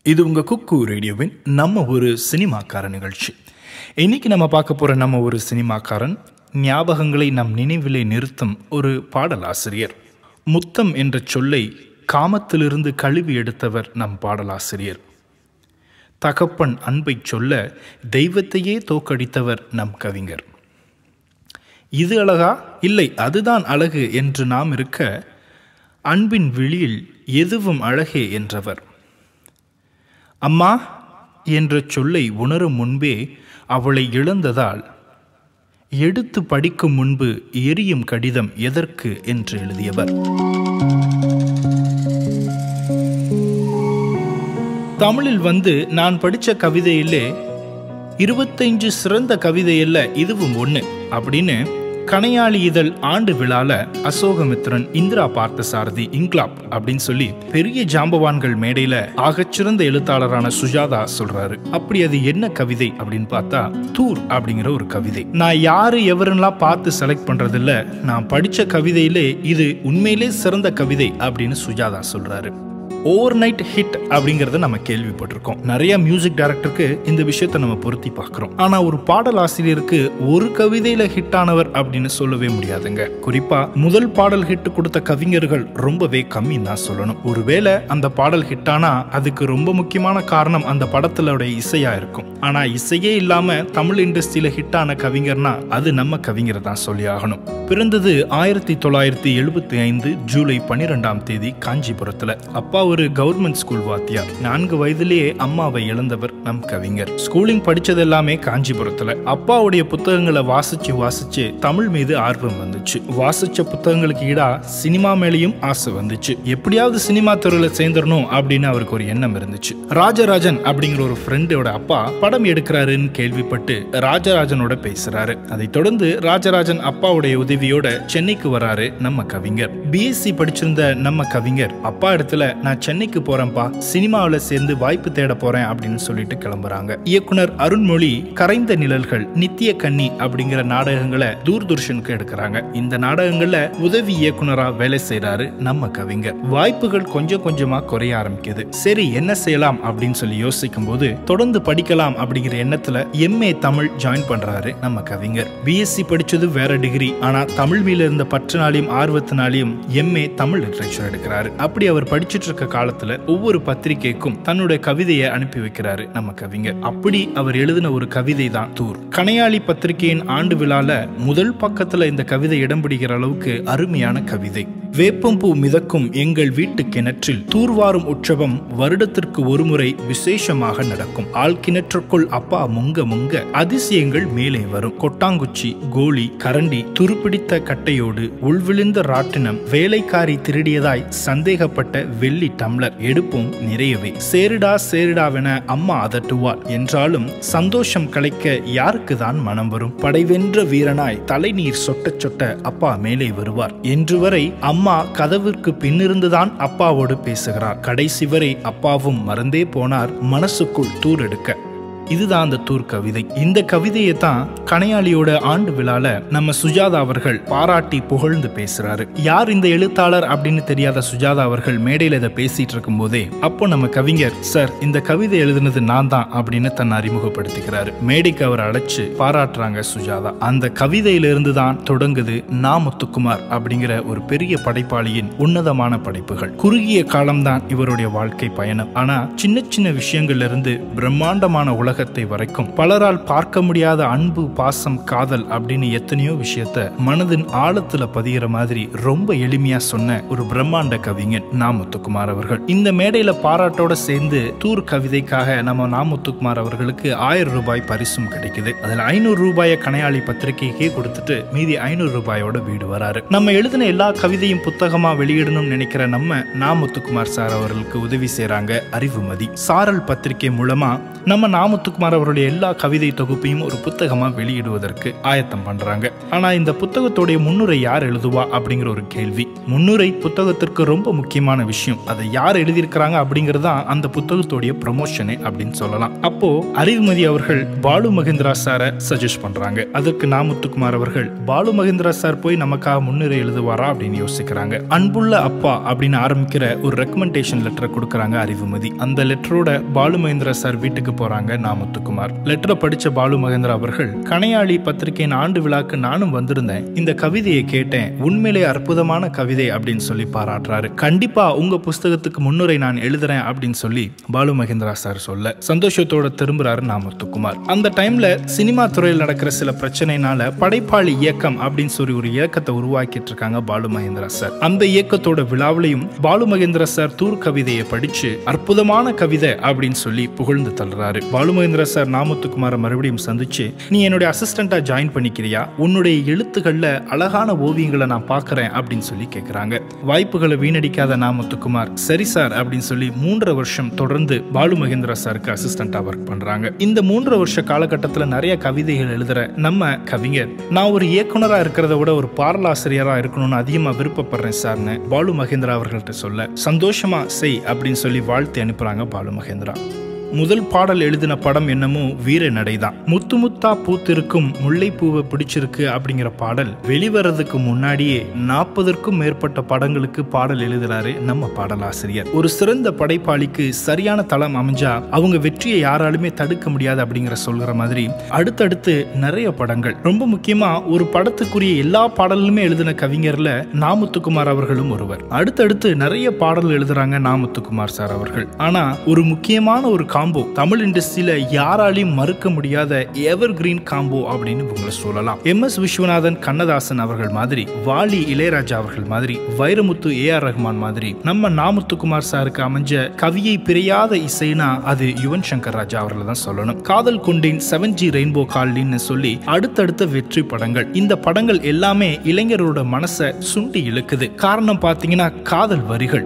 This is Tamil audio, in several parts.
இது உங்கள் குக்கு ரேடியோவின் நம்ம ஒரு சினிமாக்கார நிகழ்ச்சி இன்னைக்கு நம்ம பார்க்க போகிற நம்ம ஒரு சினிமாக்காரன் ஞாபகங்களை நம் நினைவிலே நிறுத்தும் ஒரு பாடலாசிரியர் முத்தம் என்ற சொல்லை காமத்திலிருந்து கழுவி எடுத்தவர் நம் பாடலாசிரியர் தகப்பன் அன்பை சொல்ல தெய்வத்தையே தோக்கடித்தவர் நம் கவிஞர் இது அழகா இல்லை அதுதான் அழகு என்று நாம் இருக்க அன்பின் விழியில் எதுவும் அழகே என்றவர் அம்மா என்ற சொல்லை உணரும் முன்பே அவளை இழந்ததால் எடுத்து படிக்கும் முன்பு எரியும் கடிதம் எதற்கு என்று எழுதியவர் தமிழில் வந்து நான் படித்த கவிதையிலே இருபத்தைந்து சிறந்த கவிதை இல்ல இதுவும் ஒன்று அப்படின்னு கனையாளி இதழ் ஆண்டு விழால அசோகமித்ரன் இந்திரா பார்த்தசாரதி இங்லாப் அப்படின்னு சொல்லி பெரிய ஜாம்பவான்கள் மேடையில ஆகச்சிறந்த எழுத்தாளரான சுஜாதா சொல்றாரு அப்படி அது என்ன கவிதை அப்படின்னு பார்த்தா தூர் அப்படிங்கிற ஒரு கவிதை நான் யாரு எவருலாம் பார்த்து செலக்ட் பண்றது இல்ல நான் படிச்ச கவிதையிலே இது உண்மையிலே சிறந்த கவிதை அப்படின்னு சுஜாதா சொல்றாரு ஓவர் நைட் ஹிட் அப்படிங்கறத நம்ம கேள்விப்பட்டிருக்கோம் நிறைய மியூசிக் டைரக்டருக்கு இந்த விஷயத்தை நம்ம பொருத்தி பார்க்கிறோம் ஆனா ஒரு பாடல் ஆசிரியருக்கு ஒரு கவிதையில ஹிட் ஆனவர் அப்படின்னு சொல்லவே முடியாதுங்க குறிப்பா முதல் பாடல் ஹிட் கொடுத்த கவிஞர்கள் ரொம்பவே கம்மி தான் சொல்லணும் ஒருவேளை அந்த பாடல் ஹிட் ஆனா அதுக்கு ரொம்ப முக்கியமான காரணம் அந்த படத்திலோட இசையா இருக்கும் ஆனா இசையே இல்லாம தமிழ் இண்டஸ்ட்ரியில ஹிட் ஆன கவிஞர்னா அது நம்ம கவிஞர் தான் சொல்லி ஆகணும் பிறந்தது ஆயிரத்தி தொள்ளாயிரத்தி எழுபத்தி ஐந்து ஜூலை பன்னிரெண்டாம் தேதி காஞ்சிபுரத்துல அப்பா ஒரு கவர்மெண்ட் ஸ்கூல் வாத்தியார் நான்கு வயதிலேயே அம்மாவை இழந்தவர் நம் கவிஞர் ஸ்கூலிங் படிச்சது எல்லாமே காஞ்சிபுரத்துல அப்பாவுடைய புத்தகங்களை வாசிச்சு வாசிச்சு தமிழ் மீது ஆர்வம் வந்துச்சு வாசிச்ச புத்தகங்களுக்கு ஈடா சினிமா மேலேயும் ஆசை வந்துச்சு எப்படியாவது சினிமா துறையில சேர்ந்துடணும் அப்படின்னு அவருக்கு ஒரு எண்ணம் இருந்துச்சு ராஜராஜன் அப்படிங்கிற ஒரு ஃப்ரெண்டோட அப்பா படம் எடுக்கிறாருன்னு கேள்விப்பட்டு ராஜராஜனோட பேசுறாரு அதை தொடர்ந்து ராஜராஜன் அப்பாவுடைய உதவியோட சென்னைக்கு வராரு நம்ம கவிஞர் பிஎஸ்சி படிச்சிருந்த நம்ம கவிஞர் அப்பா இடத்துல நான் சென்னைக்கு போறேன்ப்பா சினிமாவில் சேர்ந்து வாய்ப்பு தேட போறேன் அப்படின்னு சொல்லிட்டு கிளம்புறாங்க இயக்குனர் அருண்மொழி கரைந்த நிழல்கள் நித்திய கன்னி அப்படிங்கிற நாடகங்களை தூர்தர்ஷனுக்கு எடுக்கிறாங்க இந்த நாடகங்கள்ல உதவி இயக்குனரா வேலை செய்யறாரு நம்ம கவிஞர் வாய்ப்புகள் கொஞ்சம் கொஞ்சமா குறைய ஆரம்பிக்குது சரி என்ன செய்யலாம் அப்படின்னு சொல்லி யோசிக்கும் போது தொடர்ந்து படிக்கலாம் அப்படிங்கிற எண்ணத்துல எம்ஏ தமிழ் ஜாயின் பண்றாரு நம்ம கவிஞர் பிஎஸ்சி படிச்சது வேற டிகிரி ஆனா தமிழ் மேல இருந்த பற்றுனாலையும் ஆர்வத்தினாலையும் எம்ஏ தமிழ் லிட்ரேச்சர் எடுக்கிறாரு அப்படி அவர் படிச்சுட்டு இருக்க காலத்துல ஒவ்வொரு பத்திரிகைக்கும் தன்னுடைய கவிதையை அனுப்பி வைக்கிறாரு நம்ம கவிஞர் அப்படி அவர் எழுதின ஒரு கவிதை தான் தூர் கனையாளி பத்திரிகையின் ஆண்டு விழால முதல் பக்கத்துல இந்த கவிதை இடம் பிடிக்கிற அளவுக்கு அருமையான கவிதை வேப்பம்பூ மிதக்கும் எங்கள் வீட்டு கிணற்றில் தூர்வாரும் உற்சவம் வருடத்திற்கு ஒருமுறை விசேஷமாக நடக்கும் ஆள் கிணற்றுக்குள் அப்பா முங்க முங்க அதிசயங்கள் மேலே வரும் கொட்டாங்குச்சி கோலி கரண்டி துருப்பிடித்த கட்டையோடு உள்விழுந்த ராட்டினம் வேலைக்காரி திருடியதாய் சந்தேகப்பட்ட வெள்ளி டம்ளர் எடுப்போம் நிறையவே சேரிடா சேரிடாவென அம்மா அதட்டுவாள் என்றாலும் சந்தோஷம் கலைக்க யாருக்கு தான் மனம் வரும் படைவென்ற வீரனாய் தலைநீர் சொட்ட சொட்ட அப்பா மேலே வருவார் என்று வரை அம்மா கதவிற்கு பின்னிருந்துதான் அப்பாவோடு பேசுகிறார் கடைசி வரை அப்பாவும் மறந்தே போனார் மனசுக்குள் தூர் எடுக்க இதுதான் அந்த தூர் கவிதை இந்த கவிதையை தான் கனையாளியோட ஆண்டு விழால நம்ம சுஜாதா அவர்கள் பாராட்டி புகழ்ந்து பேசுறாரு யார் இந்த எழுத்தாளர் அப்படின்னு தெரியாத சுஜாதா அவர்கள் மேடையில இதை பேசிட்டு இருக்கும் போதே அப்போ நம்ம கவிஞர் சார் இந்த கவிதை எழுதுனது நான் தான் அப்படின்னு தன்னை அறிமுகப்படுத்திக்கிறாரு மேடைக்கு அவர் அழைச்சு பாராட்டுறாங்க சுஜாதா அந்த கவிதையிலிருந்து தான் தொடங்குது நா முத்துக்குமார் அப்படிங்கிற ஒரு பெரிய படைப்பாளியின் உன்னதமான படைப்புகள் குறுகிய காலம்தான் இவருடைய வாழ்க்கை பயணம் ஆனா சின்ன சின்ன விஷயங்கள்ல இருந்து பிரம்மாண்டமான உலகத்தை வரைக்கும் பலரால் பார்க்க முடியாத அன்பு பாசம் காதல் அப்படின்னு எத்தனையோ விஷயத்த மனதின் ஆழத்துல பதிகிற மாதிரி ரொம்ப எளிமையா சொன்ன ஒரு பிரம்மாண்ட கவிஞன் நா முத்துக்குமார் அவர்கள் இந்த மேடையில பாராட்டோட சேர்ந்து தூர் கவிதைக்காக நம்ம நா முத்துக்குமார் அவர்களுக்கு ஆயிரம் ரூபாய் பரிசும் கிடைக்குது அதுல ஐநூறு ரூபாயை கனையாளி பத்திரிகைக்கே கொடுத்துட்டு மீதி ஐநூறு ரூபாயோட வீடு வராரு நம்ம எழுதின எல்லா கவிதையும் புத்தகமா வெளியிடணும்னு நினைக்கிற நம்ம நா முத்துக்குமார் சார் அவர்களுக்கு உதவி செய்றாங்க அறிவுமதி சாரல் பத்திரிகை மூலமா நம்ம நா முத்துக்குமார் அவருடைய எல்லா கவிதை தொகுப்பையும் ஒரு புத்தகமா வெளியிட வெளியிடுவதற்கு ஆயத்தம் பண்றாங்க ஆனா இந்த புத்தகத்துடைய முன்னுரை யார் எழுதுவா அப்படிங்கிற ஒரு கேள்வி முன்னுரை புத்தகத்திற்கு ரொம்ப முக்கியமான விஷயம் அதை யார் எழுதியிருக்கிறாங்க அப்படிங்கிறது தான் அந்த புத்தகத்துடைய ப்ரமோஷனே அப்படின்னு சொல்லலாம் அப்போ அறிவுமதி அவர்கள் பாலு மகேந்திரா சாரை சஜஸ்ட் பண்றாங்க அதற்கு நாமுத்துக்குமார் அவர்கள் பாலு மகேந்திரா சார் போய் நமக்காக முன்னுரை எழுதுவாரா அப்படின்னு யோசிக்கிறாங்க அன்புள்ள அப்பா அப்படின்னு ஆரம்பிக்கிற ஒரு ரெக்கமெண்டேஷன் லெட்டரை கொடுக்கறாங்க அறிவுமதி அந்த லெட்டரோட பாலு மகேந்திரா சார் வீட்டுக்கு போறாங்க நாமுத்துக்குமார் லெட்டரை படிச்ச பாலு மகேந்திரா அவர்கள் கனையாளி பத்திரிகையின் ஆண்டு விழாக்கு நானும் வந்திருந்தேன் இந்த கவிதையை கேட்டேன் உண்மையிலே அற்புதமான கவிதை அப்படின்னு சொல்லி பாராட்டுறாரு கண்டிப்பா உங்க புஸ்தகத்துக்கு முன்னுரை நான் எழுதுறேன் அப்படின்னு சொல்லி பாலு மகேந்திரா சார் சொல்ல சந்தோஷத்தோட திரும்புறாரு நாமுத்துக்குமார் அந்த டைம்ல சினிமா துறையில் நடக்கிற சில பிரச்சனைனால படைப்பாளி இயக்கம் அப்படின்னு சொல்லி ஒரு இயக்கத்தை உருவாக்கிட்டு இருக்காங்க பாலு மகேந்திரா சார் அந்த இயக்கத்தோட விழாவிலையும் பாலு மகேந்திரா சார் தூர் கவிதையை படிச்சு அற்புதமான கவிதை அப்படின்னு சொல்லி புகழ்ந்து தள்ளுறாரு பாலு மகேந்திரா சார் நாமுத்துக்குமாரை மறுபடியும் சந்திச்சு நீ என்னுடைய அசிஸ்டண்டா ஜாயின் பண்ணிக்கிறியா உன்னுடைய எழுத்துக்கள்ல அழகான ஓவியங்களை நான் பார்க்கறேன் அப்படின்னு சொல்லி கேட்கறாங்க வாய்ப்புகளை வீணடிக்காத நாமுத்துக்குமார் சரி சார் அப்படின்னு சொல்லி மூன்றரை வருஷம் தொடர்ந்து பாலு மகேந்திரா சாருக்கு அசிஸ்டண்டா ஒர்க் பண்றாங்க இந்த மூன்றரை வருஷ காலகட்டத்துல நிறைய கவிதைகள் எழுதுற நம்ம கவிஞர் நான் ஒரு இயக்குனரா இருக்கிறத விட ஒரு பாடலாசிரியரா இருக்கணும்னு அதிகமா விருப்பப்படுறேன் சார்னு பாலு மகேந்திரா அவர்கள்ட்ட சொல்ல சந்தோஷமா செய் அப்படின்னு சொல்லி வாழ்த்து அனுப்புறாங்க பாலு மகேந்திரா முதல் பாடல் எழுதின படம் என்னமோ வீர நடைதான் முத்து முத்தா பூத்திருக்கும் முல்லைப்பூவை பிடிச்சிருக்கு அப்படிங்கிற பாடல் வெளிவரதுக்கு முன்னாடியே நாற்பதற்கும் மேற்பட்ட படங்களுக்கு பாடல் எழுதுறாரு நம்ம பாடலாசிரியர் ஒரு சிறந்த படைப்பாளிக்கு சரியான தளம் அமைஞ்சா அவங்க வெற்றியை யாராலுமே தடுக்க முடியாது அப்படிங்கிற சொல்கிற மாதிரி அடுத்தடுத்து நிறைய படங்கள் ரொம்ப முக்கியமா ஒரு படத்துக்குரிய எல்லா பாடலுமே எழுதின கவிஞர்ல நாமுத்துக்குமார் அவர்களும் ஒருவர் அடுத்தடுத்து நிறைய பாடல் எழுதுறாங்க நாமுத்துக்குமார் சார் அவர்கள் ஆனா ஒரு முக்கியமான ஒரு காம்போ தமிழ் இண்டஸ்ட்ரியில யாராலையும் மறுக்க முடியாத எவர் கிரீன் காம்போ அப்படின்னு உங்களை சொல்லலாம் எம் எஸ் விஸ்வநாதன் கண்ணதாசன் அவர்கள் மாதிரி வாலி இளையராஜா அவர்கள் மாதிரி வைரமுத்து ஏ ஆர் ரஹ்மான் மாதிரி நம்ம நாமுத்துக்குமார் சாருக்கு அமைஞ்ச கவியை பிரியாத இசைனா அது யுவன் சங்கர் ராஜா அவர்கள் தான் சொல்லணும் காதல் கொண்டேன் செவன் ஜி ரெயின்போ கால்லின்னு சொல்லி அடுத்தடுத்த வெற்றி படங்கள் இந்த படங்கள் எல்லாமே இளைஞரோட மனசை சுண்டி இழுக்குது காரணம் பார்த்தீங்கன்னா காதல் வரிகள்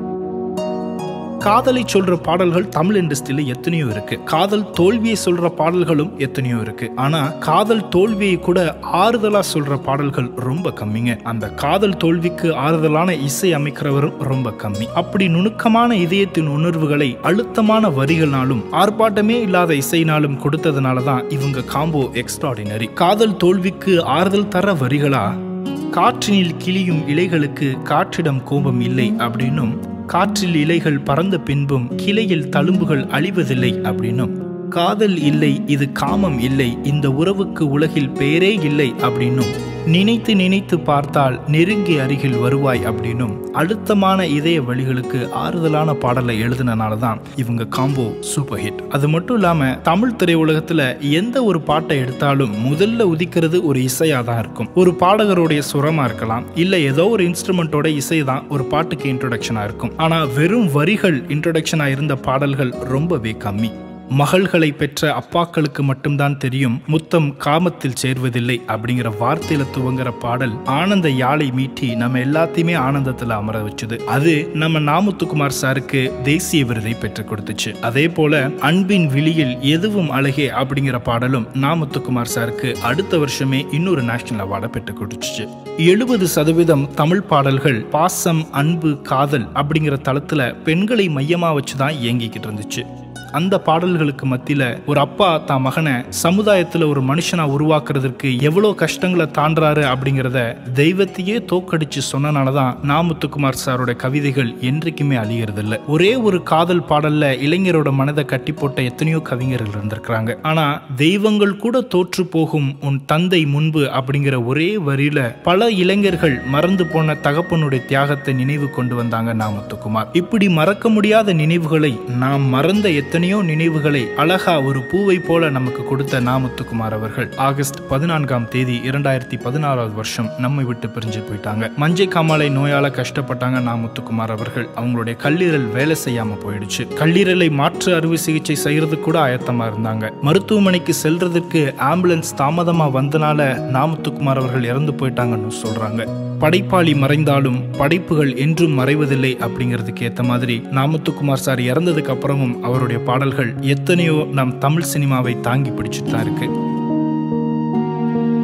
காதலை சொல்ற பாடல்கள் தமிழ் இண்டஸ்ட்ரியில எத்தனையோ இருக்கு காதல் தோல்வியை சொல்ற பாடல்களும் எத்தனையோ இருக்கு ஆனா காதல் தோல்வியை கூட ஆறுதலா சொல்ற பாடல்கள் ரொம்ப கம்மிங்க அந்த காதல் தோல்விக்கு ஆறுதலான இசை அமைக்கிறவரும் ரொம்ப கம்மி அப்படி நுணுக்கமான இதயத்தின் உணர்வுகளை அழுத்தமான வரிகளாலும் ஆர்ப்பாட்டமே இல்லாத இசையினாலும் கொடுத்ததுனால தான் இவங்க காம்போ எக்ஸ்ட்ராடினரி காதல் தோல்விக்கு ஆறுதல் தர வரிகளா காற்றினில் கிளியும் இலைகளுக்கு காற்றிடம் கோபம் இல்லை அப்படின்னும் காற்றில் இலைகள் பறந்த பின்பும் கிளையில் தழும்புகள் அழிவதில்லை அப்படின்னும் காதல் இல்லை இது காமம் இல்லை இந்த உறவுக்கு உலகில் பேரே இல்லை அப்படின்னும் நினைத்து நினைத்து பார்த்தால் நெருங்கி அருகில் வருவாய் அப்படின்னும் அழுத்தமான இதய வழிகளுக்கு ஆறுதலான பாடலை எழுதினனால தான் இவங்க காம்போ சூப்பர் ஹிட் அது மட்டும் இல்லாம தமிழ் திரையுலகத்துல எந்த ஒரு பாட்டை எடுத்தாலும் முதல்ல உதிக்கிறது ஒரு இசையா தான் இருக்கும் ஒரு பாடகருடைய சுரமா இருக்கலாம் இல்ல ஏதோ ஒரு இன்ஸ்ட்ருமெண்ட்டோட இசை தான் ஒரு பாட்டுக்கு இன்ட்ரோடக்ஷனா இருக்கும் ஆனா வெறும் வரிகள் இன்ட்ரோடக்ஷனா இருந்த பாடல்கள் ரொம்பவே கம்மி மகள்களை பெற்ற அப்பாக்களுக்கு மட்டும்தான் தெரியும் முத்தம் காமத்தில் சேர்வதில்லை அப்படிங்கிற வார்த்தையில துவங்குற பாடல் ஆனந்த யாழை மீட்டி நம்ம எல்லாத்தையுமே ஆனந்தத்துல அமர வச்சுது அது நம்ம நாமுத்துக்குமார் சாருக்கு தேசிய விருதை பெற்றுக் கொடுத்துச்சு அதே போல அன்பின் விழியில் எதுவும் அழகே அப்படிங்கிற பாடலும் நாமுத்துக்குமார் சாருக்கு அடுத்த வருஷமே இன்னொரு நேஷனல் அவார்டை பெற்றுக் கொடுத்துச்சு எழுபது சதவீதம் தமிழ் பாடல்கள் பாசம் அன்பு காதல் அப்படிங்கிற தளத்துல பெண்களை மையமா வச்சுதான் இயங்கிக்கிட்டு இருந்துச்சு அந்த பாடல்களுக்கு மத்தியில ஒரு அப்பா தான் மகனை சமுதாயத்துல ஒரு மனுஷனா உருவாக்குறதுக்கு எவ்வளவு கஷ்டங்களை தாண்டாரு அப்படிங்கிறத தெய்வத்தையே தோக்கடிச்சு சொன்னனாலதான் நாமுத்துக்குமார் சாரோட கவிதைகள் என்றைக்குமே அழியறது இல்ல ஒரே ஒரு காதல் பாடல்ல இளைஞரோட மனதை கட்டி போட்ட எத்தனையோ கவிஞர்கள் இருந்திருக்கிறாங்க ஆனா தெய்வங்கள் கூட தோற்று போகும் உன் தந்தை முன்பு அப்படிங்கிற ஒரே வரியில பல இளைஞர்கள் மறந்து போன தகப்பனுடைய தியாகத்தை நினைவு கொண்டு வந்தாங்க நாமுத்துக்குமார் இப்படி மறக்க முடியாத நினைவுகளை நாம் மறந்த எத்தனையோ நினைவுகளை அழகா ஒரு பூவை போல நமக்கு கொடுத்த நாமுத்துக்குமார் அவர்கள் ஆகஸ்ட் பதினான்காம் தேதி இரண்டாயிரத்தி பதினாறாவது வருஷம் நம்மை விட்டு பிரிஞ்சு போயிட்டாங்க மஞ்சை காமாலை நோயால கஷ்டப்பட்டாங்க நாமுத்துக்குமார் அவர்கள் அவங்களுடைய கல்லீரல் வேலை செய்யாம போயிடுச்சு கல்லீரலை மாற்று அறுவை சிகிச்சை செய்யறது கூட ஆயத்தமா இருந்தாங்க மருத்துவமனைக்கு செல்றதுக்கு ஆம்புலன்ஸ் தாமதமா வந்தனால நாமுத்துக்குமார் அவர்கள் இறந்து போயிட்டாங்கன்னு சொல்றாங்க படைப்பாளி மறைந்தாலும் படைப்புகள் என்றும் மறைவதில்லை அப்படிங்கிறதுக்கு ஏத்த மாதிரி நாமுத்துக்குமார் சார் இறந்ததுக்கு அப்புறமும் அவருடைய பாடல்கள் எத்தனையோ நம் தமிழ் சினிமாவை தாங்கி பிடிச்சிட்டு தான் இருக்கு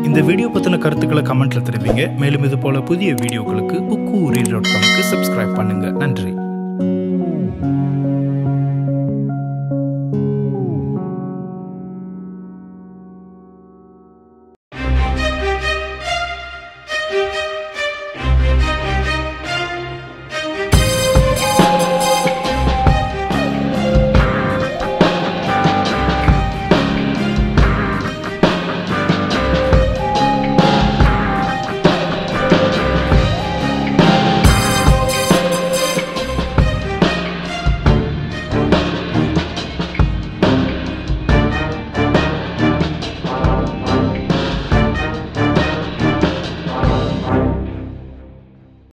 இந்த வீடியோ பற்றின கருத்துக்களை கமெண்ட்ல தெரிவிங்க மேலும் இது போல புதிய வீடியோக்களுக்கு புக்கு டாட் காம்க்கு சப்ஸ்கிரைப் பண்ணுங்க நன்றி